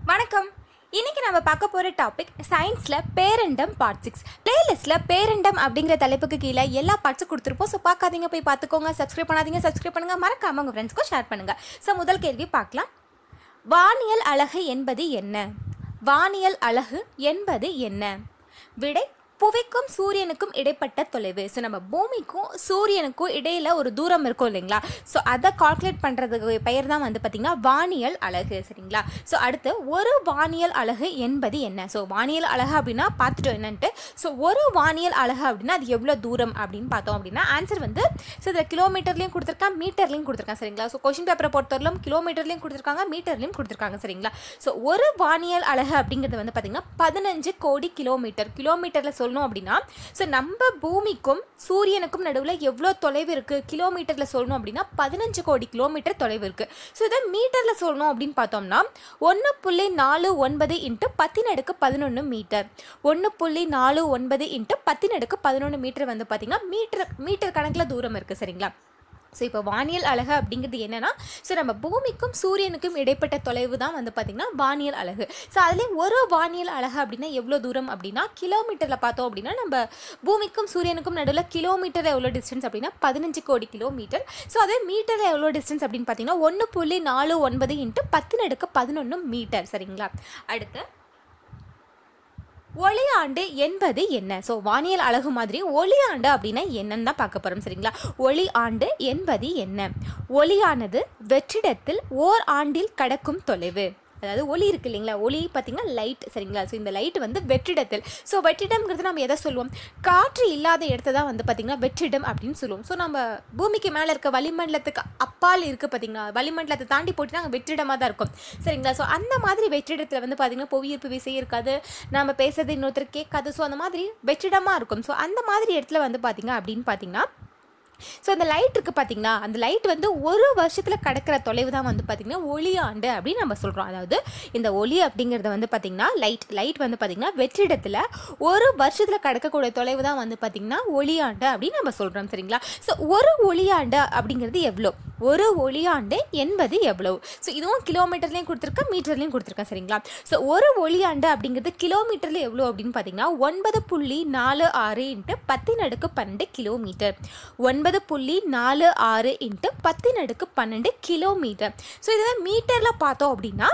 வணக்கம் இன்னைக்கு நம்ம பார்க்க போகிற டாபிக் சயின்ஸில் பேரண்டம் பார்ட் சிக்ஸ் பிளேலிஸ்ட்டில் பேரண்டம் அப்படிங்கிற தலைப்புக்கு கீழே எல்லா பார்ட்ஸும் கொடுத்துருப்போம் ஸோ பார்க்காதீங்க போய் பார்த்துக்கோங்க சப்ஸ்கிரைப் பண்ணாதீங்க சப்ஸ்கிரைப் பண்ணுங்கள் மறக்காம உங்கள் ஃப்ரெண்ட்ஸ்க்கும் ஷேர் பண்ணுங்கள் ஸோ முதல் கேள்வி பார்க்கலாம் வானியல் அழகு என்பது என்ன வானியல் அழகு என்பது என்ன விடை புவிக்கும் சூரியனுக்கும் இடைப்பட்ட தொலைவு ஸோ நம்ம பூமிக்கும் சூரியனுக்கும் இடையில ஒரு தூரம் இருக்கும் இல்லைங்களா ஸோ அதை கால்குலேட் பண்ணுறதுக்கு பெயர் தான் வந்து பார்த்திங்கன்னா வானியல் அழகு சரிங்களா ஸோ அடுத்து ஒரு வானியல் அழகு என்பது என்ன ஸோ வானியல் அழகு அப்படின்னா பார்த்துட்டோம் என்னன்ட்டு ஸோ ஒரு வானியல் அழகு அப்படின்னா அது எவ்வளோ தூரம் அப்படின்னு பார்த்தோம் அப்படின்னா ஆன்சர் வந்து ஸோ இதில் கிலோமீட்டர்லையும் கொடுத்துருக்கான் மீட்டர்லையும் கொடுத்துருக்கான் சரிங்களா ஸோ கொஷின் பேப்பரை பொறுத்தவரையிலும் கிலோமீட்டர்லையும் கொடுத்துருக்காங்க மீட்டர்லையும் கொடுத்துருக்காங்க சரிங்களா ஸோ ஒரு வானியல் அழகு அப்படிங்கிறது வந்து பார்த்திங்கன்னா பதினஞ்சு கோடி கிலோமீட்டர் கிலோமீட்டரில் சொல்லணும் அப்படின்னா ஸோ நம்ம பூமிக்கும் சூரியனுக்கும் நடுவில் எவ்வளோ தொலைவு இருக்குது கிலோமீட்டரில் சொல்லணும் அப்படின்னா பதினஞ்சு கோடி கிலோமீட்டர் தொலைவு இருக்குது ஸோ இதை மீட்டரில் சொல்லணும் அப்படின்னு பார்த்தோம்னா ஒன்று புள்ளி நாலு ஒன்பது இன்ட்டு பத்தின் அடுக்கு பதினொன்று மீட்டர் ஒன்று புள்ளி நாலு ஒன்பது இன்ட்டு பத்தின் அடுக்கு பதினொன்று மீட்டர் வந்து பார்த்திங்கன்னா மீட்டர் மீட்டர் கணக்கில் தூரம் இருக்குது சரிங்களா ஸோ இப்போ வானியல் அழகு அப்படிங்கிறது என்னென்னா ஸோ நம்ம பூமிக்கும் சூரியனுக்கும் இடைப்பட்ட தொலைவு தான் வந்து பார்த்திங்கன்னா வானியல் அழகு ஸோ அதுலேயும் ஒரு வானியல் அழகு அப்படின்னா எவ்வளோ தூரம் அப்படின்னா கிலோமீட்டரில் பார்த்தோம் அப்படின்னா நம்ம பூமிக்கும் சூரியனுக்கும் நடுவில் கிலோமீட்டர் எவ்வளோ டிஸ்டன்ஸ் அப்படின்னா பதினஞ்சு கோடி கிலோமீட்டர் ஸோ அதே மீட்டரில் எவ்வளோ டிஸ்டன்ஸ் அப்படின்னு பார்த்தீங்கன்னா ஒன்று புள்ளி நாலு ஒன்பது இன்ட்டு பத்தின் அடுக்கு பதினொன்று மீட்டர் சரிங்களா அடுத்து ஒளியாண்டு என்பது என்ன ஸோ வானியல் அழகு மாதிரி ஒளியாண்டு அப்படின்னா என்னன்னு தான் பார்க்க போகிறோம் சரிங்களா ஒளி ஆண்டு என்பது என்ன ஒளியானது வெற்றிடத்தில் ஓர் ஆண்டில் கடக்கும் தொலைவு அதாவது ஒளி இருக்கு இல்லைங்களா ஒளி பார்த்தீங்கன்னா லைட் சரிங்களா ஸோ இந்த லைட் வந்து வெற்றிடத்தில் ஸோ வெற்றிடம்ங்கிறது நம்ம எதை சொல்லுவோம் காற்று இல்லாத இடத்த தான் வந்து பார்த்திங்கன்னா வெற்றிடம் அப்படின்னு சொல்லுவோம் ஸோ நம்ம பூமிக்கு மேலே இருக்க வளிமண்டலத்துக்கு அப்பால் இருக்குது பார்த்தீங்கன்னா வளிமண்டலத்தை தாண்டி போட்டு நாங்கள் வெற்றிடமாக தான் இருக்கும் சரிங்களா ஸோ அந்த மாதிரி வெற்றிடத்தில் வந்து பார்த்திங்கன்னா புவியீர்ப்பு விசை இருக்காது நம்ம பேசுறது இன்னொருத்தர் கேட்காது ஸோ அந்த மாதிரி வெற்றிடமாக இருக்கும் ஸோ அந்த மாதிரி இடத்துல வந்து பார்த்திங்க அப்படின்னு பார்த்தீங்கன்னா ஸோ அந்த லைட் இருக்குது பார்த்தீங்களா அந்த லைட் வந்து ஒரு வருஷத்தில் கடக்கிற தொலைவு தான் வந்து பார்த்திங்கன்னா ஒளியாண்டு அப்படின்னு நம்ம சொல்கிறோம் அதாவது இந்த ஒளி அப்படிங்கிறது வந்து பார்த்திங்கன்னா லைட் லைட் வந்து பார்த்திங்கன்னா வெற்றிடத்தில் ஒரு வருஷத்தில் கடக்கக்கூடிய தொலைவு தான் வந்து பார்த்திங்கன்னா ஒளியாண்டு அப்படின்னு நம்ம சொல்கிறோம் சரிங்களா ஸோ ஒரு ஒளியாண்டு அப்படிங்கிறது எவ்வளோ ஒரு ஒளியாண்டு என்பது எவ்வளவு ஸோ இதுவும் கிலோமீட்டர்லேயும் கொடுத்துருக்கேன் மீட்டர்லேயும் கொடுத்துருக்கேன் சரிங்களா ஸோ ஒரு ஒளியாண்டு அப்படிங்கிறது கிலோமீட்டரில் எவ்வளோ அப்படின்னு பார்த்தீங்கன்னா ஒன்பது புள்ளி நாலு ஆறு இன்ட்டு பத்தின் அடுக்கு பன்னெண்டு கிலோமீட்டர் ஒன்பது புள்ளி நாலு ஆறு இன்ட்டு பத்தின் அடுக்கு பன்னெண்டு கிலோமீட்டர் ஸோ இதில் மீட்டரில் பார்த்தோம் அப்படின்னா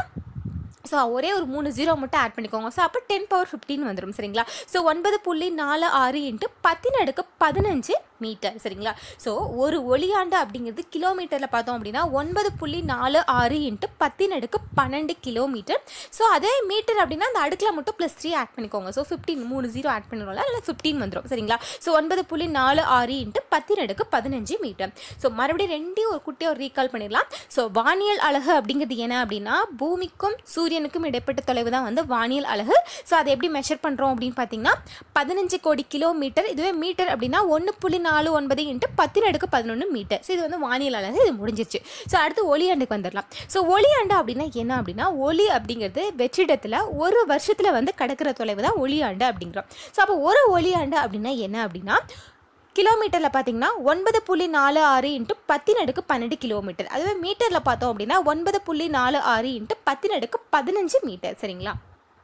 ஸோ ஒரே ஒரு மூணு ஜீரோ மட்டும் ஆட் பண்ணிக்கோங்க ஸோ அப்போ டென் பவர் ஃபிஃப்டின் வந்துடும் சரிங்களா ஸோ ஒன்பது புள்ளி நாலு ஆறு இன்ட்டு பத்தின் அடுக்கு பதினஞ்சு மீட்டர் சரிங்களா ஸோ ஒரு ஒளியாண்டு அப்படிங்கிறது கிலோமீட்டரில் பார்த்தோம் அப்படின்னா ஒன்பது புள்ளி நாலு ஆறு இன்ட்டு பத்தின் அடுக்கு பன்னெண்டு கிலோமீட்டர் ஸோ அதே மீட்டர் அப்படின்னா அந்த அடுக்கில் மட்டும் ப்ளஸ் த்ரீ ஆட் பண்ணிக்கோங்க ஸோ ஃபிஃப்டீன் மூணு ஜீரோ ஆட் பண்ணிடுவோம்ல இல்லை ஃபிஃப்டீன் வந்துடும் சரிங்களா ஸோ ஒன்பது புள்ளி நாலு ஆறு இன்ட்டு பத்தின் அடுக்கு பதினஞ்சு மீட்டர் ஸோ மறுபடியும் ரெண்டையும் ஒரு குட்டியை ஒரு ரீகால் பண்ணிடலாம் ஸோ வானியல் அழகு அப்படிங்கிறது என்ன அப்படின்னா பூமிக்கும் சூரியனுக்கும் இடைப்பட்ட தொலைவு தான் வந்து வானியல் அழகு ஸோ அதை எப்படி மெஷர் பண்ணுறோம் அப்படின்னு பார்த்தீங்கன்னா பதினஞ்சு கோடி கிலோமீட்டர் இதுவே மீட்டர் அப்படின்னா ஒன்று புள்ளி நாலு ஒன்பது இன்ட்டு பத்தின் அடுக்கு பதினொன்று மீட்டர் ஸோ இது வந்து வானியல் அழகு இது முடிஞ்சிருச்சு ஸோ அடுத்து ஒளியாண்டுக்கு வந்துடலாம் ஸோ ஒளியாண்டு அப்படின்னா என்ன அப்படின்னா ஒளி அப்படிங்கிறது வெற்றிடத்தில் ஒரு வருஷத்தில் வந்து கடக்கிற தொலைவு தான் ஒளியாண்டு அப்படிங்கிறோம் ஸோ அப்போ ஒரு ஒளியாண்டு அப்படின்னா என்ன அப்படின்னா கிலோமீட்டரில் பார்த்தீங்கன்னா ஒன்பது புள்ளி நாலு ஆறு இன்ட்டு பத்தின் அடுக்கு பன்னெண்டு கிலோமீட்டர் அதுவே மீட்டரில் பார்த்தோம் அப்படின்னா ஒன்பது புள்ளி நாலு ஆறு இன்ட்டு பத்தின் அடுக்கு பதினஞ்சு மீட்டர் சரிங்களா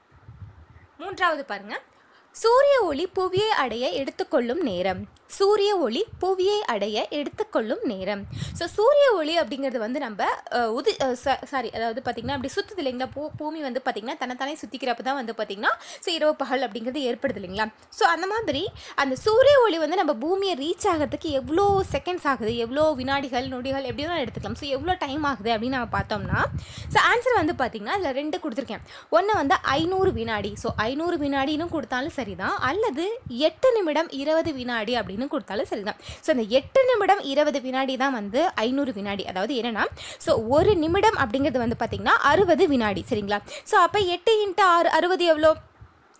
மூன்றாவது பாருங்க சூரிய ஒளி புவியை அடைய எடுத்துக்கொள்ளும் நேரம் சூரிய ஒளி புவியை அடைய எடுத்துக்கொள்ளும் நேரம் ஸோ சூரிய ஒளி அப்படிங்கிறது வந்து நம்ம அஹ், உதி சாரி அதாவது பார்த்திங்கன்னா அப்படி சுற்றுது இல்லைங்களா பூ பூமி வந்து பார்த்திங்கன்னா தன்னைத்தானே சுற்றிக்கிறப்ப தான் வந்து பார்த்திங்கன்னா ஸோ இரவு பகல் அப்படிங்கிறது ஏற்படுது இல்லைங்களா ஸோ அந்த மாதிரி அந்த சூரிய ஒளி வந்து நம்ம பூமியை ரீச் ஆகிறதுக்கு எவ்வளோ செகண்ட்ஸ் ஆகுது எவ்வளோ வினாடிகள் நொடிகள் எப்படி வேணால் எடுத்துக்கலாம் ஸோ எவ்வளோ டைம் ஆகுது அப்படின்னு நம்ம பார்த்தோம்னா ஸோ ஆன்சர் வந்து பார்த்திங்கன்னா இதில் ரெண்டு கொடுத்துருக்கேன் ஒன்று வந்து ஐநூறு வினாடி ஸோ ஐநூறு வினாடின்னு கொடுத்தாலும் சரிதான் அல்லது எட்டு நிமிடம் இருபது வினாடி அப்படின்னு கொடுத்தாலும் சரிதான் ஸோ அந்த எட்டு நிமிடம் இருபது வினாடி தான் வந்து ஐநூறு வினாடி அதாவது என்னன்னா ஸோ ஒரு நிமிடம் அப்படிங்கிறது வந்து பார்த்திங்கன்னா அறுபது வினாடி சரிங்களா ஸோ அப்போ எட்டு இன்ட்டு ஆறு அறுபது எவ்வளோ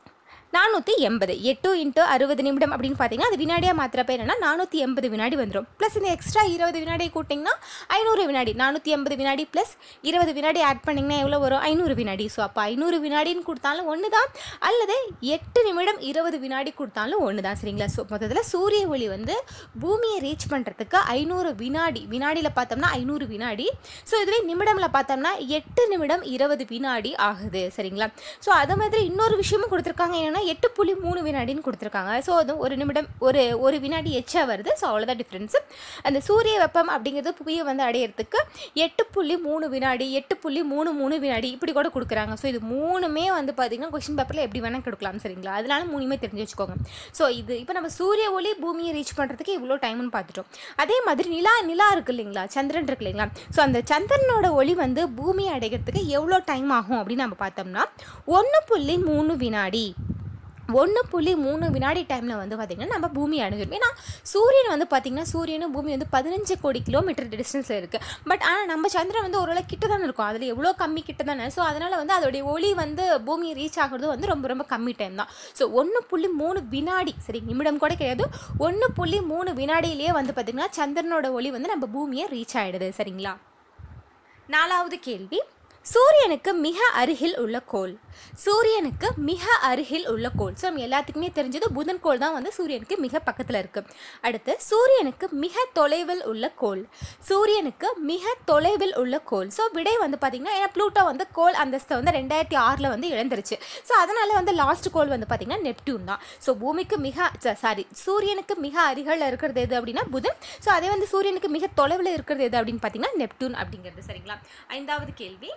நானூற்றி எண்பது எட்டு இன்ட்டு அறுபது நிமிடம் அப்படின்னு பார்த்தீங்கன்னா அது வினாடியாக மாத்திரப்ப என்னன்னா நானூற்றி எண்பது வினாடி வந்துடும் ப்ளஸ் இந்த எக்ஸ்ட்ரா இருபது வினாடியை கூட்டிங்கன்னா ஐநூறு வினாடி நானூற்றி எண்பது வினாடி ப்ளஸ் இருபது வினாடி ஆட் பண்ணிங்கன்னா எவ்வளோ வரும் ஐநூறு வினாடி ஸோ அப்போ ஐநூறு வினாடின்னு கொடுத்தாலும் ஒன்று தான் அல்லது எட்டு நிமிடம் இருபது வினாடி கொடுத்தாலும் ஒன்று தான் சரிங்களா ஸோ மொத்தத்தில் சூரிய ஒளி வந்து பூமியை ரீச் பண்ணுறதுக்கு ஐநூறு வினாடி வினாடியில் பார்த்தோம்னா ஐநூறு வினாடி ஸோ இதுவே நிமிடமில் பார்த்தோம்னா எட்டு நிமிடம் இருபது வினாடி ஆகுது சரிங்களா ஸோ அது மாதிரி இன்னொரு விஷயமும் கொடுத்துருக்காங்க என்னென்னா எட்டு புள்ளி மூணு வினாடின்னு கொடுத்துருக்காங்க ஸோ அது ஒரு நிமிடம் ஒரு ஒரு வினாடி எச்சா வருது ஸோ அவ்வளோதான் டிஃப்ரென்ஸு அந்த சூரிய வெப்பம் அப்படிங்கிறது புவியை வந்து அடையிறதுக்கு எட்டு புள்ளி மூணு வினாடி எட்டு புள்ளி மூணு மூணு வினாடி இப்படி கூட கொடுக்குறாங்க ஸோ இது மூணுமே வந்து பார்த்தீங்கன்னா கொஷின் பேப்பரில் எப்படி வேணால் கொடுக்கலாம் சரிங்களா அதனால மூணுமே தெரிஞ்சு வச்சுக்கோங்க ஸோ இது இப்போ நம்ம சூரிய ஒளி பூமியை ரீச் பண்ணுறதுக்கு இவ்வளோ டைம்னு பார்த்துட்டோம் அதே மாதிரி நிலா நிலா இருக்கு இல்லைங்களா சந்திரன் இருக்கு இல்லைங்களா ஸோ அந்த சந்திரனோட ஒளி வந்து பூமியை அடைகிறதுக்கு எவ்வளோ டைம் ஆகும் அப்படின்னு நம்ம பார்த்தோம்னா ஒன்று புள்ளி மூணு வினாடி ஒன்று புள்ளி மூணு வினாடி டைமில் வந்து பார்த்திங்கன்னா நம்ம பூமி அடைஞ்சிடும் ஏன்னா சூரியன் வந்து பார்த்திங்கன்னா சூரியனும் பூமி வந்து பதினஞ்சு கோடி கிலோமீட்டர் டிஸ்டன்ஸில் இருக்குது பட் ஆனால் நம்ம சந்திரன் வந்து ஓரளவு கிட்ட தானே இருக்கும் அதில் எவ்வளோ கம்மி கிட்ட தானே ஸோ அதனால் வந்து அதோடைய ஒளி வந்து பூமியை ரீச் ஆகுறது வந்து ரொம்ப ரொம்ப கம்மி டைம் தான் ஸோ ஒன்று புள்ளி மூணு வினாடி சரி நிமிடம் கூட கிடையாது ஒன்று புள்ளி மூணு வினாடியிலேயே வந்து பார்த்திங்கன்னா சந்திரனோட ஒளி வந்து நம்ம பூமியை ரீச் ஆகிடுது சரிங்களா நாலாவது கேள்வி சூரியனுக்கு மிக அருகில் உள்ள கோள் சூரியனுக்கு மிக அருகில் உள்ள கோள் ஸோ நம்ம எல்லாத்துக்குமே தெரிஞ்சது புதன் கோள் தான் வந்து சூரியனுக்கு மிக பக்கத்தில் இருக்கு அடுத்து சூரியனுக்கு மிக தொலைவில் உள்ள கோள் சூரியனுக்கு மிக தொலைவில் உள்ள கோள் ஸோ விடை வந்து பார்த்திங்கன்னா ஏன்னா ப்ளூட்டோ வந்து கோள் அந்தஸ்தை வந்து ரெண்டாயிரத்தி ஆறில் வந்து இழந்துருச்சு ஸோ அதனால வந்து லாஸ்ட் கோள் வந்து பார்த்திங்கன்னா நெப்டியூன் தான் ஸோ பூமிக்கு மிக சாரி சூரியனுக்கு மிக அருகில் இருக்கிறது எது அப்படின்னா புதன் ஸோ அதே வந்து சூரியனுக்கு மிக தொலைவில் இருக்கிறது எது அப்படின்னு பார்த்தீங்கன்னா நெப்டியூன் அப்படிங்கிறது சரிங்களா ஐந்தாவது கேள்வி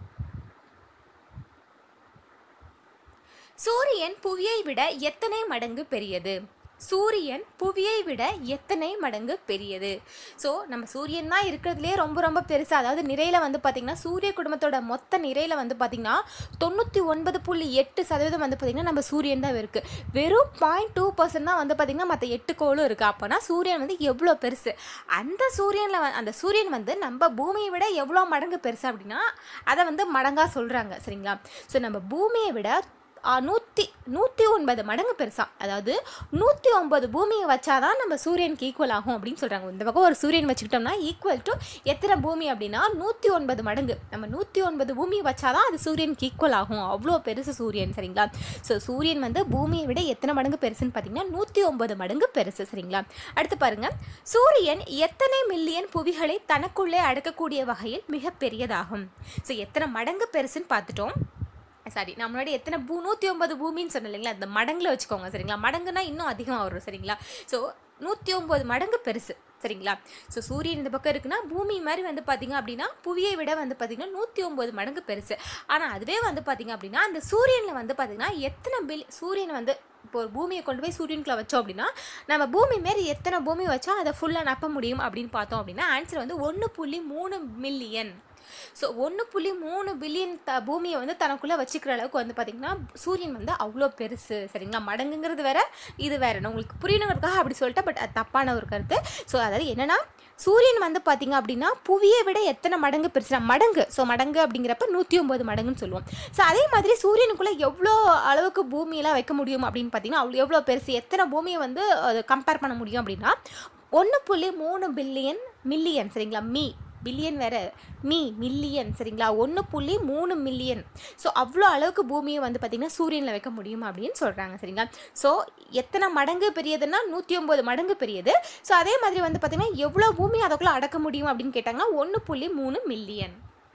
சூரியன் புவியை விட எத்தனை மடங்கு பெரியது சூரியன் புவியை விட எத்தனை மடங்கு பெரியது ஸோ நம்ம சூரியன் தான் இருக்கிறதுலே ரொம்ப ரொம்ப பெருசு அதாவது நிறையில் வந்து பார்த்திங்கன்னா சூரிய குடும்பத்தோட மொத்த நிறையில் வந்து பார்த்திங்கன்னா தொண்ணூற்றி ஒன்பது புள்ளி எட்டு சதவீதம் வந்து பார்த்திங்கன்னா நம்ம சூரியன் தான் இருக்குது வெறும் பாயிண்ட் டூ பர்சன்ட் தான் வந்து பார்த்திங்கன்னா மற்ற எட்டு கோளும் இருக்குது அப்போனா சூரியன் வந்து எவ்வளோ பெருசு அந்த சூரியனில் அந்த சூரியன் வந்து நம்ம பூமியை விட எவ்வளோ மடங்கு பெருசு அப்படின்னா அதை வந்து மடங்காக சொல்கிறாங்க சரிங்களா ஸோ நம்ம பூமியை விட நூற்றி நூற்றி ஒன்பது மடங்கு பெருசா அதாவது நூற்றி ஒன்பது பூமியை வச்சாதான் நம்ம சூரியனுக்கு ஈக்குவல் ஆகும் அப்படின்னு சொல்கிறாங்க இந்த பக்கம் ஒரு சூரியன் வச்சுக்கிட்டோம்னா ஈக்குவல் டு எத்தனை பூமி அப்படின்னா நூற்றி ஒன்பது மடங்கு நம்ம நூற்றி ஒன்பது பூமியை வச்சாதான் அது சூரியனுக்கு ஈக்குவல் ஆகும் அவ்வளோ பெருசு சூரியன் சரிங்களா ஸோ சூரியன் வந்து பூமியை விட எத்தனை மடங்கு பெருசுன்னு பார்த்தீங்கன்னா நூற்றி ஒன்பது மடங்கு பெருசு சரிங்களா அடுத்து பாருங்க சூரியன் எத்தனை மில்லியன் புவிகளை தனக்குள்ளே அடக்கக்கூடிய வகையில் மிக பெரியதாகும் ஸோ எத்தனை மடங்கு பெருசுன்னு பார்த்துட்டோம் சாரி நான் முன்னாடி எத்தனை பூ நூற்றி ஒன்பது பூமின்னு சொன்னேன் இல்லைங்களா அந்த மடங்கில் வச்சுக்கோங்க சரிங்களா மடங்குனா இன்னும் அதிகமாக வரும் சரிங்களா ஸோ நூற்றி ஒம்பது மடங்கு பெருசு சரிங்களா ஸோ சூரியன் இந்த பக்கம் இருக்குன்னா பூமி மாதிரி வந்து பார்த்திங்க அப்படின்னா புவியை விட வந்து பார்த்திங்கன்னா நூற்றி ஒம்பது மடங்கு பெருசு ஆனால் அதுவே வந்து பார்த்திங்க அப்படின்னா அந்த சூரியனில் வந்து பார்த்திங்கன்னா எத்தனை பில் சூரியன் வந்து இப்போ ஒரு பூமியை கொண்டு போய் சூரியனுக்குள்ள வச்சோம் அப்படின்னா நம்ம பூமி மாரி எத்தனை பூமி வச்சா அதை ஃபுல்லாக நப்ப முடியும் அப்படின்னு பார்த்தோம் அப்படின்னா ஆன்சர் வந்து ஒன்று புள்ளி மூணு மில்லியன் ஸோ ஒன்று புள்ளி மூணு பில்லியன் த பூமியை வந்து தனக்குள்ளே வச்சுக்கிற அளவுக்கு வந்து பார்த்திங்கன்னா சூரியன் வந்து அவ்வளோ பெருசு சரிங்களா மடங்குங்கிறது வேற இது வேற நான் உங்களுக்கு புரியணுங்கிறதுக்காக அப்படி சொல்லிட்டேன் பட் அது தப்பான ஒரு கருத்து ஸோ அதாவது என்னென்னா சூரியன் வந்து பார்த்திங்க அப்படின்னா புவியை விட எத்தனை மடங்கு பெருசுனா மடங்கு ஸோ மடங்கு அப்படிங்கிறப்ப நூற்றி ஒம்பது மடங்குன்னு சொல்லுவோம் ஸோ அதே மாதிரி சூரியனுக்குள்ளே எவ்வளோ அளவுக்கு பூமியெல்லாம் வைக்க முடியும் அப்படின்னு பார்த்தீங்கன்னா அவ்வளோ எவ்வளோ பெருசு எத்தனை பூமியை வந்து கம்பேர் பண்ண முடியும் அப்படின்னா ஒன்று புள்ளி மூணு பில்லியன் மில்லியன் சரிங்களா மீ பில்லியன் வேற மீ மில்லியன் சரிங்களா ஒன்று புள்ளி மூணு மில்லியன் ஸோ அவ்வளோ அளவுக்கு பூமியை வந்து பார்த்திங்கன்னா சூரியனில் வைக்க முடியும் அப்படின்னு சொல்கிறாங்க சரிங்களா ஸோ எத்தனை மடங்கு பெரியதுன்னா நூற்றி ஒம்பது மடங்கு பெரியது ஸோ அதே மாதிரி வந்து பார்த்திங்கன்னா எவ்வளோ பூமி அதுக்குள்ளே அடக்க முடியும் அப்படின்னு கேட்டாங்கன்னா ஒன்று புள்ளி மூணு மில்லியன்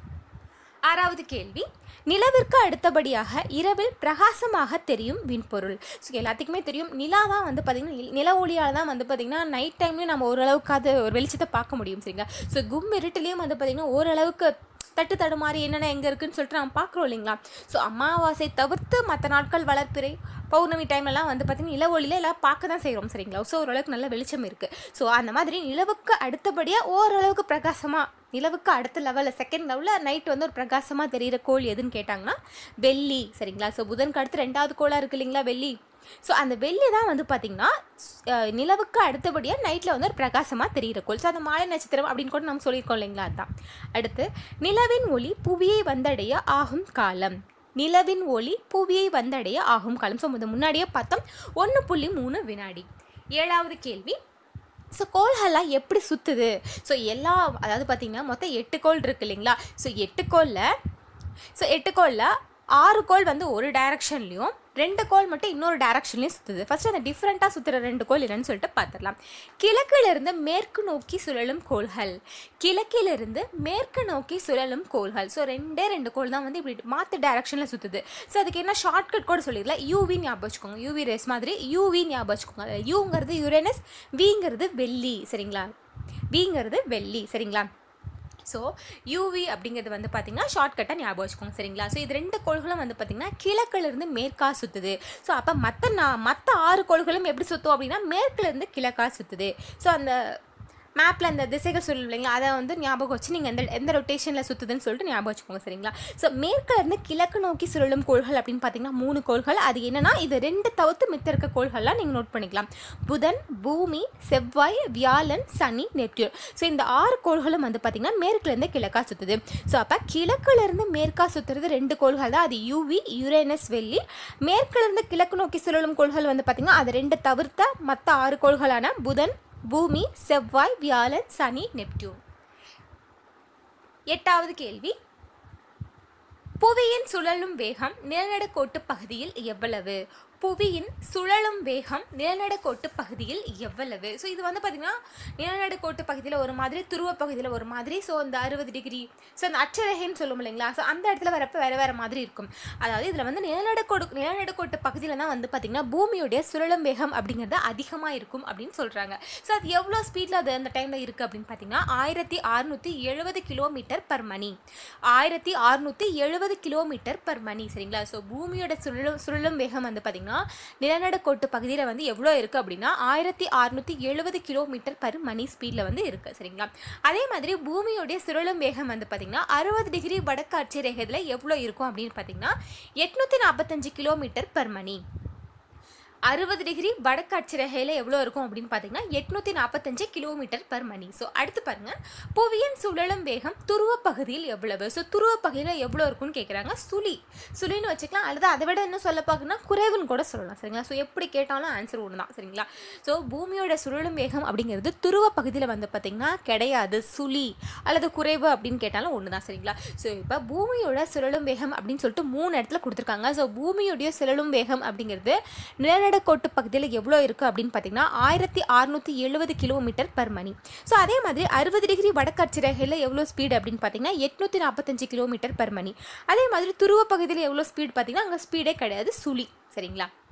ஆறாவது கேள்வி நிலவிற்கு அடுத்தபடியாக இரவில் பிரகாசமாக தெரியும் விண்பொருள் ஸோ எல்லாத்துக்குமே தெரியும் நிலா தான் வந்து பார்த்திங்கன்னா நில ஒளியால் தான் வந்து பார்த்திங்கன்னா நைட் டைம்லேயும் நம்ம ஓரளவுக்காவது ஒரு வெளிச்சத்தை பார்க்க முடியும் சரிங்களா ஸோ கும் இருட்டுலேயும் வந்து பார்த்திங்கன்னா ஓரளவுக்கு தட்டு தடுமாறி என்னென்ன எங்கே இருக்குன்னு சொல்லிட்டு நம்ம பார்க்குறோம் இல்லைங்களா ஸோ அமாவாசை தவிர்த்து மற்ற நாட்கள் வளர்ப்பிறை பௌர்ணமி டைம்லலாம் வந்து பார்த்திங்கன்னா நில ஒளியில் எல்லாம் பார்க்க தான் செய்கிறோம் சரிங்களா ஸோ ஓரளவுக்கு நல்ல வெளிச்சம் இருக்குது ஸோ அந்த மாதிரி நிலவுக்கு அடுத்தபடியாக ஓரளவுக்கு பிரகாசமாக நிலவுக்கு அடுத்த லெவலில் செகண்ட் லெவலில் நைட் வந்து ஒரு பிரகாசமாக தெரிகிற கோள் எதுன்னு கேட்டாங்கன்னா வெள்ளி சரிங்களா ஸோ புதனுக்கு அடுத்து ரெண்டாவது கோளாக இருக்குது இல்லைங்களா வெள்ளி ஸோ அந்த வெள்ளி தான் வந்து பார்த்திங்கன்னா அஹ், நிலவுக்கு அடுத்தபடியாக நைட்டில் வந்து ஒரு பிரகாசமாக தெரிகிற கோள் ஸோ அந்த மாலை நட்சத்திரம் அப்படின்னு கூட நம்ம சொல்லியிருக்கோம் இல்லைங்களா அதுதான் அடுத்து நிலவின் ஒளி புவியை வந்தடைய ஆகும் காலம் நிலவின் ஒளி புவியை வந்தடைய ஆகும் காலம் ஸோ இது முன்னாடியே பார்த்தோம் ஒன்று புள்ளி மூணு வினாடி ஏழாவது கேள்வி ஸோ கோள்கள்லாம் எப்படி சுற்றுது ஸோ எல்லா அதாவது பார்த்தீங்கன்னா மொத்தம் எட்டு கோள் இருக்கு இல்லைங்களா ஸோ எட்டு கோளில் ஸோ எட்டு கோளில் ஆறு கோள் வந்து ஒரு டைரக்ஷன்லையும் ரெண்டு கோள் மட்டும் இன்னொரு டைரக்ஷன்லையும் சுற்றுது ஃபர்ஸ்ட் அந்த டிஃப்ரெண்ட்டாக சுற்றுற ரெண்டு கோள் என்னன்னு சொல்லிட்டு பார்த்துடலாம் கிழக்கிலிருந்து மேற்கு நோக்கி சுழலும் கோள்கள் கிழக்கிலிருந்து மேற்கு நோக்கி சுழலும் கோள்கள் ஸோ ரெண்டே ரெண்டு கோள் தான் வந்து இப்படி மாற்று டைரக்ஷனில் சுற்றுது ஸோ அதுக்கு என்ன ஷார்ட்கட் கூட சொல்லிடலாம் யூவி ஞாபகம் வச்சுக்கோங்க யூவி ரேஸ் மாதிரி யூவி ஞாபகம் வச்சுக்கோங்க அதில் யூங்கிறது யுரேனஸ் விங்கிறது வெள்ளி சரிங்களா விங்கிறது வெள்ளி சரிங்களா ஸோ யூவி அப்படிங்கிறது வந்து பார்த்தீங்கன்னா ஷார்ட்கட்டாக ஞாபகம் வச்சுக்கோங்க சரிங்களா ஸோ இது ரெண்டு கோள்களும் வந்து பார்த்தீங்கன்னா கிழக்கிலிருந்து மேற்கா சுற்றுது ஸோ அப்போ மற்ற நான் மற்ற ஆறு கோள்களும் எப்படி சுற்றும் அப்படின்னா மேற்குலேருந்து கிழக்கா சுற்றுது ஸோ அந்த மேப்பில் அந்த திசைகள் சொல்லும் இல்லைங்களா அதை வந்து ஞாபகம் வச்சு நீங்கள் எந்த எந்த ரொட்டேஷனில் சுற்றுதுன்னு சொல்லிட்டு ஞாபகம் வச்சுக்கோங்க சரிங்களா ஸோ மேற்கிலேருந்து கிழக்கு நோக்கி சுழலும் கோள்கள் அப்படின்னு பார்த்தீங்கன்னா மூணு கோள்கள் அது என்னன்னா இது ரெண்டு தவிர்த்து மித்த இருக்க கோள்கள்லாம் நீங்கள் நோட் பண்ணிக்கலாம் புதன் பூமி செவ்வாய் வியாழன் சனி நெப்டியூன் ஸோ இந்த ஆறு கோள்களும் வந்து பார்த்தீங்கன்னா மேற்குலேருந்து கிழக்கா சுற்றுது ஸோ அப்போ கிழக்குலேருந்து மேற்கா சுற்றுறது ரெண்டு கோள்கள் தான் அது யூவி யுரேனஸ் வெள்ளி மேற்குலேருந்து கிழக்கு நோக்கி சுழலும் கோள்கள் வந்து பார்த்தீங்கன்னா அது ரெண்டு தவிர்த்த மற்ற ஆறு கோள்களான புதன் பூமி செவ்வாய் வியாழன் சனி நெப்டியூன் எட்டாவது கேள்வி புவியின் சுழலும் வேகம் நிலநடுக்கோட்டு பகுதியில் எவ்வளவு புவியின் சுழலும் வேகம் நிலநடுக்கோட்டு பகுதியில் எவ்வளவு ஸோ இது வந்து பார்த்திங்கன்னா நிலநடுக்கோட்டு பகுதியில் ஒரு மாதிரி துருவ பகுதியில் ஒரு மாதிரி ஸோ அந்த அறுபது டிகிரி ஸோ அந்த அச்சரேகைன்னு சொல்லும் இல்லைங்களா ஸோ அந்த இடத்துல வரப்போ வேறு வேறு மாதிரி இருக்கும் அதாவது இதில் வந்து நிலநடுக்கோடு நிலநடுக்கோட்டு பகுதியில் தான் வந்து பார்த்திங்கன்னா பூமியுடைய சுழலும் வேகம் அப்படிங்கிறது அதிகமாக இருக்கும் அப்படின்னு சொல்கிறாங்க ஸோ அது எவ்வளோ ஸ்பீடில் அது அந்த டைமில் இருக்குது அப்படின்னு பார்த்தீங்கன்னா ஆயிரத்தி அறுநூற்றி எழுபது கிலோமீட்டர் பர் மணி ஆயிரத்தி அறுநூற்றி எழுபது கிலோமீட்டர் பர் மணி சரிங்களா ஸோ பூமியோட சுழலும் சுழலும் வேகம் வந்து பார்த்திங்கன்னா நிலநடுக்கோட்டு பகுதியில் வந்து எவ்வளோ இருக்குது அப்படின்னா ஆயிரத்தி அறுநூற்றி எழுபது கிலோமீட்டர் பர் மணி ஸ்பீடில் வந்து இருக்குது சரிங்களா அதே மாதிரி பூமியோடைய சுழலும் வேகம் வந்து பார்த்திங்கன்னா அறுபது டிகிரி வடக்கு அட்சரேகையில் எவ்வளோ இருக்கும் அப்படின்னு பார்த்தீங்கன்னா எட்நூற்றி நாற்பத்தஞ்சு கிலோமீட்டர் பர் மணி அறுபது டிகிரி வடக்கு அட்சரேகையில் எவ்வளோ இருக்கும் அப்படின்னு பார்த்தீங்கன்னா எட்நூற்றி நாற்பத்தஞ்சு கிலோமீட்டர் பர் மணி ஸோ அடுத்து பாருங்கள் புவியின் சுழலும் வேகம் துருவ பகுதியில் எவ்வளவு ஸோ துருவ பகுதியில் எவ்வளோ இருக்கும்னு கேட்குறாங்க சுழி சுழின்னு வச்சுக்கலாம் அல்லது அதை விட என்ன சொல்ல பார்க்கணும்னா குறைவுன்னு கூட சொல்லலாம் சரிங்களா ஸோ எப்படி கேட்டாலும் ஆன்சர் ஒன்று தான் சரிங்களா ஸோ பூமியோட சுழலும் வேகம் அப்படிங்கிறது துருவ பகுதியில் வந்து பார்த்திங்கன்னா கிடையாது சுழி அல்லது குறைவு அப்படின்னு கேட்டாலும் ஒன்று தான் சரிங்களா ஸோ இப்போ பூமியோட சுழலும் வேகம் அப்படின்னு சொல்லிட்டு மூணு இடத்துல கொடுத்துருக்காங்க ஸோ பூமியோடைய சுழலும் வேகம் அப்படிங்கிறது நிலநடுக்கோட்டு பகுதியில் எவ்வளோ இருக்குது அப்படின்னு பார்த்தீங்கன்னா ஆயிரத்தி அறுநூற்றி எழுபது கிலோமீட்டர் பர் மணி ஸோ அதே மாதிரி அறுபது டிகிரி வடக்கு அட்சரேகையில் எவ்வளோ ஸ்பீடு அப்படின்னு பார்த்தீங்கன்னா எட்நூற்றி நாற்பத்தஞ்சு கிலோமீட்டர் பர் மணி அதே மாதிரி துருவ பகுதியில் எவ்வளோ ஸ்பீடு பார்த்தீங்கன்னா அங்கே ஸ்பீடே கிடையாது சுழி சரிங்களா